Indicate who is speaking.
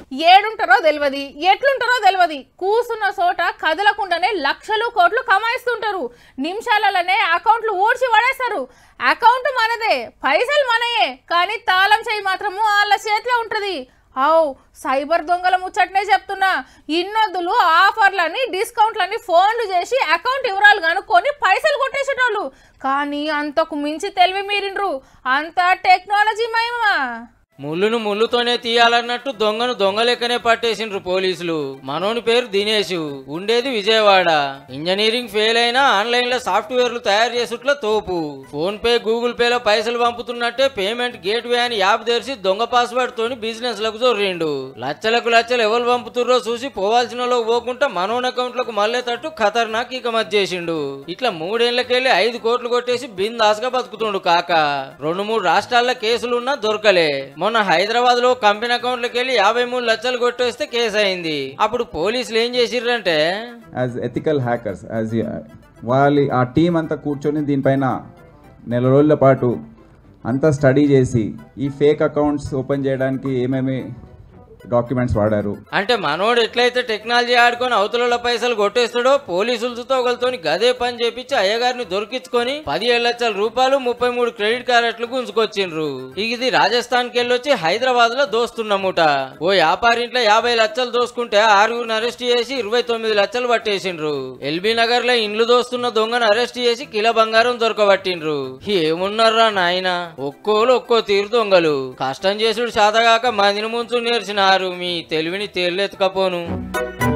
Speaker 1: ఏడుంటారో తెలియదు ఎట్లుంటారో తెలియదు కూసున్న చోట కదలకుండానే లక్షలు కోట్లు కమాయిస్తుంటారు నిమిషాలలోనే అకౌంట్లు ఊడ్చి పడేస్తారు అకౌంట్ మనదే పైసలు మనయే కానీ తాళం చేయి మాత్రము వాళ్ళ చేతిలో ఉంటుంది అవు సైబర్ దొంగల ముచ్చటనే చెప్తున్నా ఇన్నొద్దులు ఆఫర్లని డిస్కౌంట్లని ఫోన్లు చేసి అకౌంట్ వివరాలు కనుక్కొని పైసలు కొట్టేసేటోళ్ళు కానీ అంతకు మించి తెలివి మీరిండ్రు అంతా టెక్నాలజీ మహిమా
Speaker 2: ముళ్ళును ముళ్ళుతోనే తీయాలన్నట్టు దొంగను దొంగ లెక్కనే పట్టేసిండ్రు పోలీసులు మనోని పేరు దినేష్ ఉండేది విజయవాడ ఇంజనీరింగ్ ఫెయిల్ అయినా ఆన్లైన్ లో సాఫ్ట్వేర్లు తయారు చేసుట్ల తోపు ఫోన్ పే గూగుల్ పేలో పైసలు పంపుతున్నట్టే పేమెంట్ గేట్ వే అని యాప్ తెరిచి దొంగ పాస్వర్డ్ తోని బిజినెస్ లకు జొర్రిండు లచ్చలకు లచ్చలు ఎవరు పంపుతుర్రో చూసి పోవాల్సిన వాళ్ళకు పోకుండా మనోన్ అకౌంట్ లకు మళ్ళేటట్టు ఖతర్నాక్ ఇక మధ్య చేసిండు ఇట్లా మూడేళ్లకెళ్ళి ఐదు కోట్లు కొట్టేసి బిందాస్గా బతుకుతుండు కాక రెండు మూడు రాష్ట్రాల్లో కేసులున్నా దొరకలే మొన్న హైదరాబాద్ లో కంపెనీ అకౌంట్లకి వెళ్ళి యాభై మూడు లక్షలు కొట్టేస్తే కేసు అయింది అప్పుడు పోలీసులు ఏం చేసిర్రంటే
Speaker 3: యాజ్ ఎథికల్ హ్యాకర్స్ యాజ్ వాళ్ళ ఆ టీం అంతా కూర్చొని దీనిపైన నెల రోజుల పాటు అంతా స్టడీ చేసి ఈ ఫేక్ అకౌంట్స్ ఓపెన్ చేయడానికి ఏమేమి డాక్యుమెంట్స్ వాడారు
Speaker 2: అంటే మనోడు ఎట్లయితే టెక్నాలజీ ఆడుకొని అవతల పైసలు కొట్టేస్తాడో పోలీసులతో ఒకరితోని గదే పని చేపించి అయ్యగారిని దొరికించుకొని పదిహేడు లక్షల రూపాయలు ముప్పై మూడు క్రెడిట్ కార్డులు గుంజుకొచ్చిండ్రు ఇక ఇది రాజస్థాన్ కి వెళ్ళొచ్చి హైదరాబాద్ లో దోస్తున్నముట ఓ వ్యాపారింట్లో యాభై లక్షలు దోసుకుంటే ఆరుగురిని అరెస్ట్ చేసి ఇరవై తొమ్మిది లక్షలు పట్టేసిండ్రు ఎల్బీ నగర్ లో ఇండ్లు దోస్తున్న దొంగను అరెస్ట్ చేసి కిలో బంగారం దొరకబట్టిండ్రు ఏమున్నారా నాయన ఒక్కోలు ఒక్కో తీరు దొంగలు కష్టం చేసుడు శాతగాక మందిని ముంచు నేర్చినారు మీ తెలివిని తేలెత్తుకపోను